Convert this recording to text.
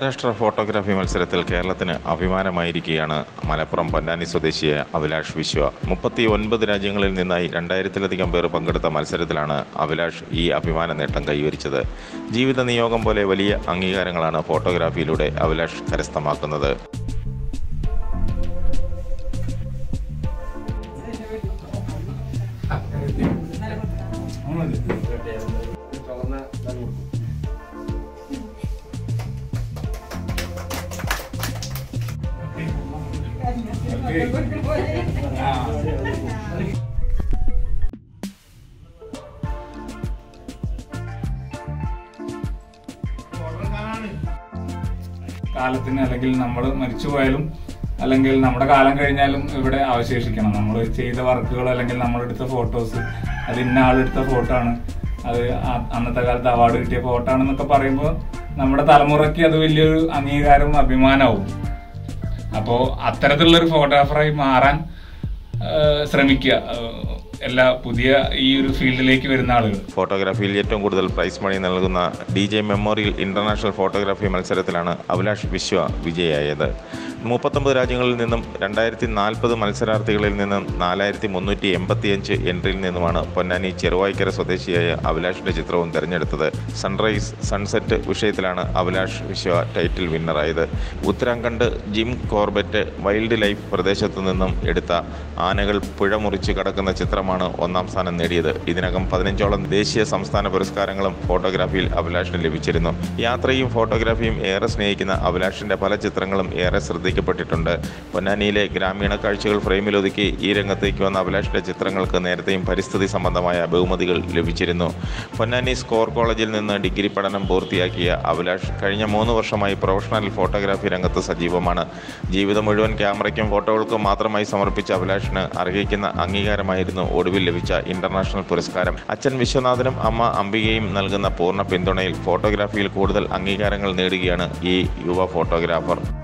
അന്താരാഷ്ട്ര ഫോട്ടോഗ്രാഫി മത്സരത്തിൽ കേരളത്തിന് അഭിമാനമായിരിക്കുകയാണ് മലപ്പുറം പൊന്നാനി സ്വദേശിയായ അഭിലാഷ് വിശ്വ മുപ്പത്തി ഒൻപത് രാജ്യങ്ങളിൽ നിന്നായി രണ്ടായിരത്തിലധികം പേർ പങ്കെടുത്ത മത്സരത്തിലാണ് അഭിലാഷ് ഈ അഭിമാന നേട്ടം കൈവരിച്ചത് ജീവിത നിയോഗം പോലെ വലിയ അംഗീകാരങ്ങളാണ് ഫോട്ടോഗ്രാഫിയിലൂടെ അഭിലാഷ് കരസ്ഥമാക്കുന്നത് കാലത്തിന് അല്ലെങ്കിൽ നമ്മൾ മരിച്ചു പോയാലും അല്ലെങ്കിൽ നമ്മുടെ കാലം കഴിഞ്ഞാലും ഇവിടെ അവശേഷിക്കണം നമ്മൾ ചെയ്ത വർക്കുകൾ അല്ലെങ്കിൽ നമ്മളെടുത്ത ഫോട്ടോസ് അത് ഇന്ന ആളെടുത്ത ഫോട്ടോ ആണ് അത് ആ- അന്നത്തെ കാലത്ത് അവാർഡ് കിട്ടിയ ഫോട്ടോ ആണെന്നൊക്കെ പറയുമ്പോൾ നമ്മുടെ തലമുറയ്ക്ക് അത് വലിയൊരു അംഗീകാരവും അഭിമാനവും അപ്പോൾ അത്തരത്തിലുള്ള ഒരു ഫോട്ടോഗ്രാഫറായി മാറാൻ ആ, ശ്രമിക്കുക ആ, എല്ലാ പുതിയ ഈ ഒരു ഫീൽഡിലേക്ക് വരുന്ന ആളുകൾ ഫോട്ടോഗ്രാഫിയിൽ ഏറ്റവും കൂടുതൽ പ്രൈസ് മണി നൽകുന്ന D J memorial international photography മത്സരത്തിലാണ് അഭിലാഷ് വിശ്വ വിജയായത് മുപ്പത്തൊമ്പത് രാജ്യങ്ങളിൽ നിന്നും രണ്ടായിരത്തി നാൽപ്പത് മത്സരാർത്ഥികളിൽ നിന്നും നാലായിരത്തി മുന്നൂറ്റി എൺപത്തിയഞ്ച് എൻട്രിയിൽ നിന്നുമാണ് പൊന്നാനി ചെറുവായ്ക്കര സ്വദേശിയായ അഭിലാഷിന്റെ ചിത്രവും തിരഞ്ഞെടുത്തത് സൺറൈസ് സൺസെറ്റ് വിഷയത്തിലാണ് അഭിലാഷ് വിശ്വ ടൈറ്റിൽ വിന്നറായത് Uttarakhand Jim Corbett wildlife പ്രദേശത്തു നിന്നും എടുത്ത ആനകൾ പുഴ മുറിച്ച് കടക്കുന്ന ചിത്രമാണ് ഒന്നാം സ്ഥാനം നേടിയത് ഇതിനകം പതിനഞ്ചോളം ദേശീയ സംസ്ഥാന പുരസ്കാരങ്ങളും ഫോട്ടോഗ്രാഫിയിൽ അഭിലാഷിന് ലഭിച്ചിരുന്നു യാത്രയും ഫോട്ടോഗ്രാഫിയും ഏറെ സ്നേഹിക്കുന്ന അഭിലാഷിന്റെ പല ചിത്രങ്ങളും ഏറെ ശ്രദ്ധിക്കപ്പെട്ടിട്ടുണ്ട് പൊന്നാനിയിലെ ഗ്രാമീണ കാഴ്ചകൾ ഫ്രെയിമിലൊതുക്കി ഈ രംഗത്തേക്ക് വന്ന അഭിലാഷിന്റെ ചിത്രങ്ങൾക്ക് നേരത്തെയും പരിസ്ഥിതി സംബന്ധമായ ബഹുമതികൾ ലഭിച്ചിരുന്നു പൊന്നാനി സ്കോർ കോളേജിൽ നിന്ന് ഡിഗ്രി പഠനം പൂർത്തിയാക്കിയ അഭിലാഷ് കഴിഞ്ഞ മൂന്ന് വർഷമായി പ്രൊഫഷണൽ ഫോട്ടോഗ്രാഫി രംഗത്ത് സജീവമാണ് ജീവിതം മുഴുവൻ ക്യാമറയ്ക്കും ഫോട്ടോകൾക്കും മാത്രമായി സമർപ്പിച്ച അഭിലാഷിന് അർഹിക്കുന്ന അംഗീകാരമായിരുന്നു ഒടുവിൽ ലഭിച്ച ഇന്റർനാഷണൽ പുരസ്കാരം അച്ഛൻ വിശ്വനാഥനും അമ്മ അംബികയും നൽകുന്ന പൂർണ്ണ പിന്തുണയിൽ ഫോട്ടോഗ്രാഫിയിൽ കൂടുതൽ അംഗീകാരങ്ങൾ നേടുകയാണ് ഈ യുവ ഫോട്ടോഗ്രാഫർ